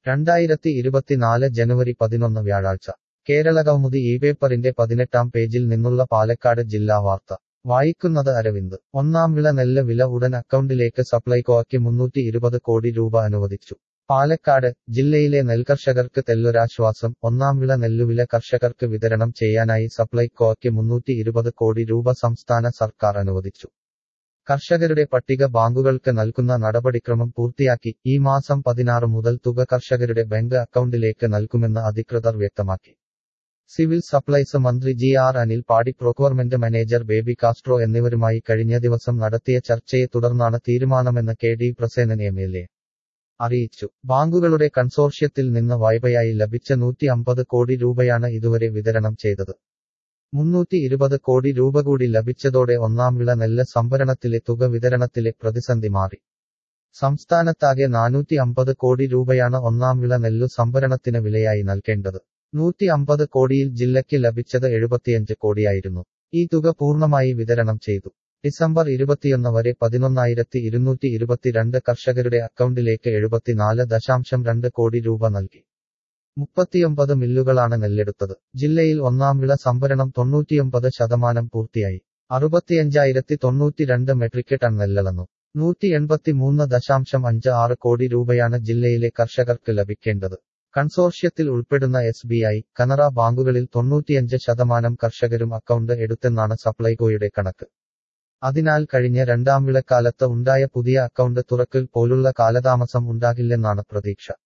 രണ്ടായിരത്തി ഇരുപത്തിനാല് ജനുവരി പതിനൊന്ന് വ്യാഴാഴ്ച കേരളകൗമുദി ഈ പേപ്പറിന്റെ പതിനെട്ടാം പേജിൽ നിന്നുള്ള പാലക്കാട് ജില്ലാ വാർത്ത വായിക്കുന്നത് അരവിന്ദ് ഒന്നാം വിള നെല്ല് വില ഉടൻ അക്കൗണ്ടിലേക്ക് സപ്ലൈകോയ്ക്ക് മുന്നൂറ്റി ഇരുപത് കോടി രൂപ അനുവദിച്ചു പാലക്കാട് ജില്ലയിലെ നെൽകർഷകർക്ക് തെല്ലൊരാശ്വാസം ഒന്നാം വിള നെല്ലുവില കർഷകർക്ക് വിതരണം ചെയ്യാനായി സപ്ലൈകോയ്ക്ക് മുന്നൂറ്റി ഇരുപത് കോടി രൂപ സംസ്ഥാന സർക്കാർ അനുവദിച്ചു കർഷകരുടെ പട്ടിക ബാങ്കുകൾക്ക് നൽകുന്ന നടപടിക്രമം പൂർത്തിയാക്കി ഈ മാസം പതിനാറ് മുതൽ തുക കർഷകരുടെ ബാങ്ക് അക്കൗണ്ടിലേക്ക് നൽകുമെന്ന് അധികൃതർ വ്യക്തമാക്കി സിവിൽ സപ്ലൈസ് മന്ത്രി G R Anil paddy procurement manager baby Castro എന്നിവരുമായി കഴിഞ്ഞ ദിവസം നടത്തിയ ചർച്ചയെ തുടർന്നാണ് തീരുമാനമെന്ന് K D Prasenan M L A അറിയിച്ചു ബാങ്കുകളുടെ കൺസോർഷ്യത്തിൽ നിന്ന് വായ്പയായി ലഭിച്ച നൂറ്റി അമ്പത് കോടി രൂപയാണ് ഇതുവരെ വിതരണം ചെയ്തത് മുന്നൂറ്റി ഇരുപത് കോടി രൂപ കൂടി ലഭിച്ചതോടെ ഒന്നാം വിള നെല്ല് സംഭരണത്തിലെ തുക വിതരണത്തിലെ പ്രതിസന്ധി മാറി സംസ്ഥാനത്താകെ നാനൂറ്റി അമ്പത് കോടി രൂപയാണ് ഒന്നാം വിള നെല്ലു സംഭരണത്തിന് വിലയായി നൽകേണ്ടത് നൂറ്റി അമ്പത് കോടിയിൽ ജില്ലയ്ക്ക് ലഭിച്ചത് എഴുപത്തിയഞ്ച് കോടിയായിരുന്നു ഈ തുക പൂർണ്ണമായി വിതരണം ചെയ്തു ഡിസംബർ ഇരുപത്തിയൊന്ന് വരെ പതിനൊന്നായിരത്തി ഇരുന്നൂറ്റി ഇരുപത്തിരണ്ട് കർഷകരുടെ അക്കൗണ്ടിലേക്ക് എഴുപത്തിനാല് ദശാംശം രണ്ട് കോടി രൂപ നൽകി മുപ്പത്തിയൊമ്പത് മില്ലുകളാണ് നെല്ലെടുത്തത് ജില്ലയിൽ ഒന്നാം വിള സംഭരണം തൊണ്ണൂറ്റിയൊമ്പത് ശതമാനം പൂർത്തിയായി അറുപത്തിയഞ്ചായിരത്തി തൊണ്ണൂറ്റിരണ്ട് മെട്രിക് ടൺ നെല്ലളന്നു നൂറ്റി എൺപത്തിമൂന്ന് ദശാംശം അഞ്ച് ആറ് കോടി രൂപയാണ് ജില്ലയിലെ കർഷകർക്ക് ലഭിക്കേണ്ടത് കൺസോർഷ്യത്തിൽ ഉൾപ്പെടുന്ന എസ് ബി ഐ കനറ ബാങ്കുകളിൽ തൊണ്ണൂറ്റിയഞ്ച് ശതമാനം കർഷകരും അക്കൗണ്ട് എടുത്തെന്നാണ് സപ്ലൈകോയുടെ കണക്ക് അതിനാൽ കഴിഞ്ഞ രണ്ടാം വിളക്കാലത്ത് ഉണ്ടായ പുതിയ അക്കൗണ്ട് തുറക്കൽ പോലുള്ള കാലതാമസം ഉണ്ടാകില്ലെന്നാണ് പ്രതീക്ഷ